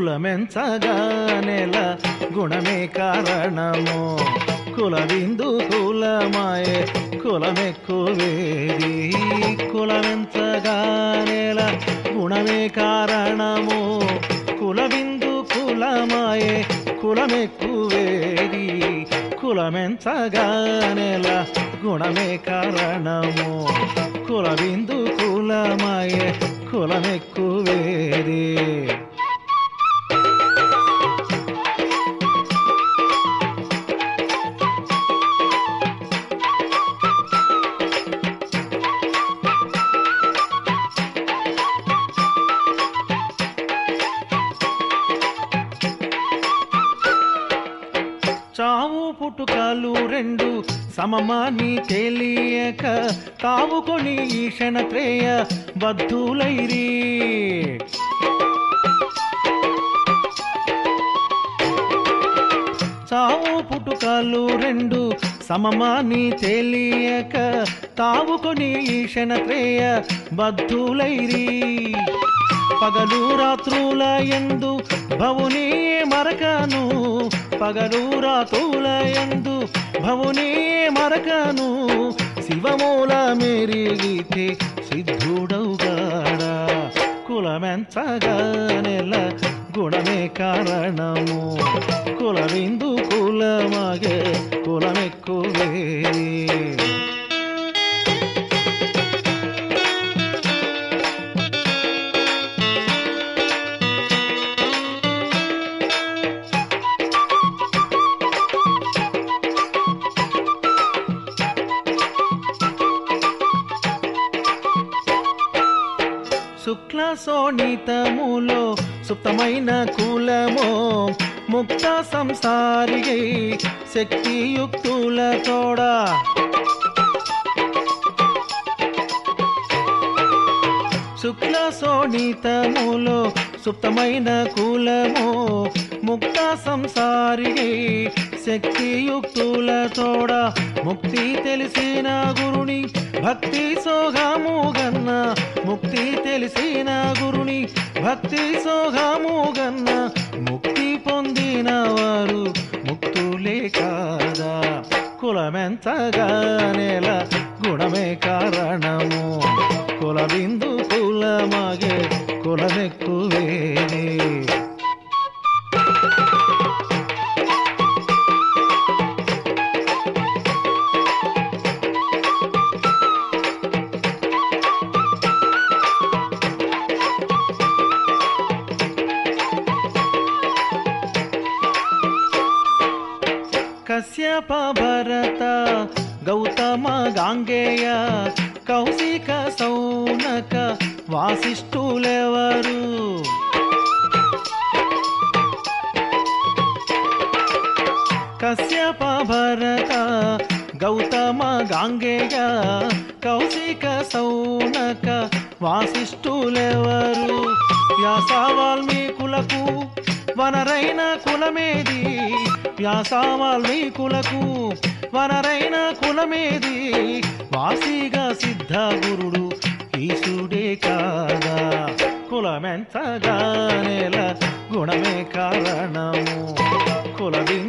కులమెంచగా నెల గుణమే కారణము కుల బిందు కులమాయే కులమెక్కువేది కులమెంచగా నెల గుణమే కారణము కుల బిందు కులమాయే కులమెక్కువేది కులమెంచగా నెల గుణమే కారణము కుల బిందు కులమాయే కులమెక్కువేది చావు పుట్టుకలు రెండు సమమాని తెలియక తావుకొని ఈషణ త్రేయ బద్ధులైరి చావు పుట్టుకలు రెండు సమమాని తెలియక తావుకొని ఈషణ త్రేయ బద్ధులైరి పగలు రాత్రుల ఎందు భవుని మరకను పగలు రాత్రుల ఎందు భవుని మరకను శివమూల మెరిగితే సిద్ధుడవుగాడా కులమెంచగా నెల గుణమే కారణము కుల బిందు కులమగే కులమెక్కువే శుక్ల శోణితములో సుప్తమైన కులమో ముక్త సంసారిగై శక్తియుక్తుల తోడా శుక్ల శోణితములో సుప్తమైన కులమో ముక్త సంసారిగై శక్తియుక్తుల తోడ ముక్తి తెలిసిన గురుని భక్తి సోగాము గన్న ముక్తి తెలిసిన గురుని భక్తి సోగాము గన్న ముక్తి పొందిన వారు ముక్తులే కాదా కులమెంతగా నెల గుణమే కారణము కుల బిందు కులమగే కులమెక్కువేనే కశ్యప భరత గౌతమ గాంగేయ కౌశిక సౌనక వాసిష్ఠులెవరు కశ్యప భరత గౌతమ గాంగేయ కౌశిక సౌనక వాసిష్ఠులెవరు వ్యాస వాల్మీకులకు వనరైన కులమేది వ్యాస వాల్మీకులకు వనరైన కులమేది వాసిగా సిద్ధ గురుడు ఈశుడే కాదా కులమెంతగా నెల గుణమే కారణము కుల